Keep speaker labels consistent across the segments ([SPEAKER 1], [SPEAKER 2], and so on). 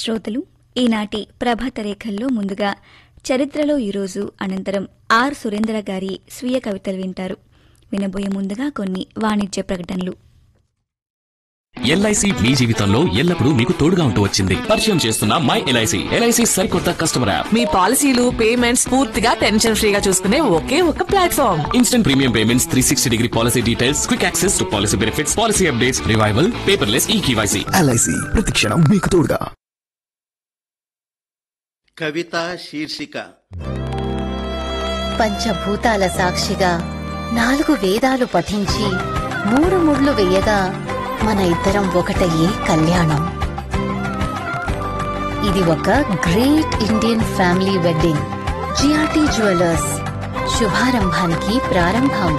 [SPEAKER 1] శ్రోతలు ఈనాటి ప్రభాత రేఖల్లో ముందుగా చరిత్రలో ఈరోజు అనంతరం ఆర్ సురేంద్ర గారి స్వీయ కవితలు వింటారు వినబోయే ముందుగా కొన్ని వాణిజ్య ప్రకటనలు
[SPEAKER 2] ఎల్ఐసి మీ జీవితంలో ఎల్లప్పుడూ మీకు తోడుగా ఉంటూ వచ్చింది పరిచయం చేస్తున్న మై ఎల్ఐసి ఎల్ఐసి సరికొత్త కస్టమర్ యాప్
[SPEAKER 3] మీ పాలసీలు పేమెంట్స్ పూర్తిగా టెన్షన్ ఫ్రీగా చూసుకునే ఒకే ఒక platform
[SPEAKER 2] instant premium payments three sixty degree policy details quick access to policy benefits policy updates revival paperless e KYC
[SPEAKER 4] LIC ప్రతిక్షణం మీకు తోడుగా
[SPEAKER 5] కవిత శీర్షిక
[SPEAKER 6] పంచభూతాల సాక్షిగా నాలుగు వేదాలు పఠించి మూడు ముళ్ళు వేయగా మన ఇద్దరం ఒకటయ్యే కళ్యాణం ఇది ఒక great Indian family wedding GRT jewellers శుభారంభానికి ప్రారంభం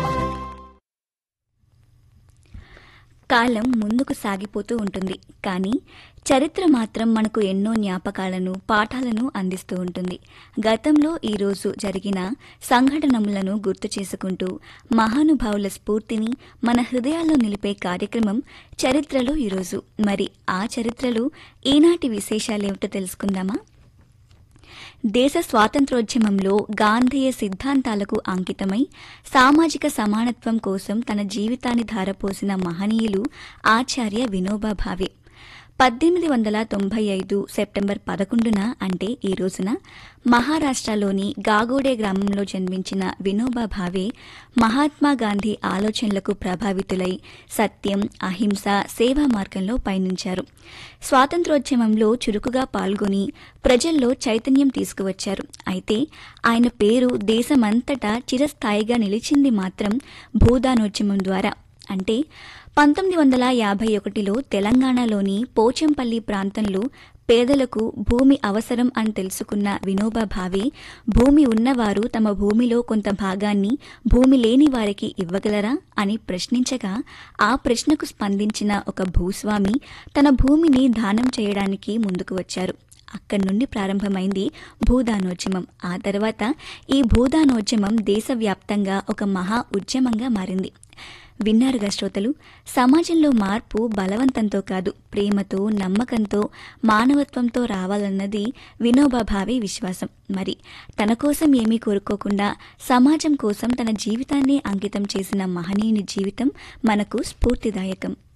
[SPEAKER 1] కాలం ముందుకు సాగిపోతూ ఉంటుంది కానీ చరిత్ర మాత్రం మనకు ఎన్నో జ్ఞాపకాలను పాఠాలను అందిస్తూ ఉంటుంది గతంలో ఈరోజు జరిగిన సంఘటనలను గుర్తు చేసుకుంటూ మహానుభావుల స్ఫూర్తిని మన హృదయాల్లో నిలిపే కార్యక్రమం చరిత్రలో ఈరోజు మరి ఆ చరిత్రలో ఈనాటి విశేషాలేమిటో తెలుసుకుందామా దేశ స్వాతంత్రోద్యమంలో గాంధేయ సిద్ధాంతాలకు అంకితమై సామాజిక సమానత్వం కోసం తన జీవితాన్ని ధారపోసిన మహనీయులు ఆచార్య వినోబా భావే పద్దెనిమిది వందల తొంభై ఐదు సెప్టెంబర్ పదకొండున అంటే ఈ రోజున మహారాష్ట్రలోని గాగోడే గ్రామంలో జన్మించిన వినోబా భావే మహాత్మా గాంధీ ఆలోచనలకు ప్రభావితులై సత్యం అహింస సేవా మార్గంలో పయనించారు స్వాతంత్రోద్యమంలో చురుకుగా పాల్గొని ప్రజల్లో చైతన్యం తీసుకువచ్చారు అయితే ఆయన పేరు దేశమంతటా చిరస్థాయిగా నిలిచింది మాత్రం భూదానోద్యమం ద్వారా అంటే పంతొమ్మిది వందల యాభై ఒకటిలో తెలంగాణలోని పోచంపల్లి ప్రాంతంలో పేదలకు భూమి అవసరం అని తెలుసుకున్న వినోబా భావే భూమి ఉన్నవారు తమ భూమిలో కొంత భాగాన్ని భూమి లేని వారికి ఇవ్వగలరా అని ప్రశ్నించగా ఆ ప్రశ్నకు స్పందించిన ఒక భూస్వామి తన భూమిని దానం చేయడానికి ముందుకు వచ్చారు అక్కడి నుండి ప్రారంభమైంది భూదానోద్యమం ఆ తర్వాత ఈ భూదానోద్యమం దేశవ్యాప్తంగా ఒక మహా ఉద్యమంగా మారింది విన్నారుగా శ్రోతలు సమాజంలో మార్పు బలవంతంతో కాదు ప్రేమతో నమ్మకంతో మానవత్వంతో రావాలన్నది వినోబా భావే విశ్వాసం మరి తన కోసం ఏమీ కోరుకోకుండా సమాజం కోసం తన జీవితాన్ని అంకితం చేసిన మహనీయుని జీవితం మనకు స్ఫూర్తిదాయకం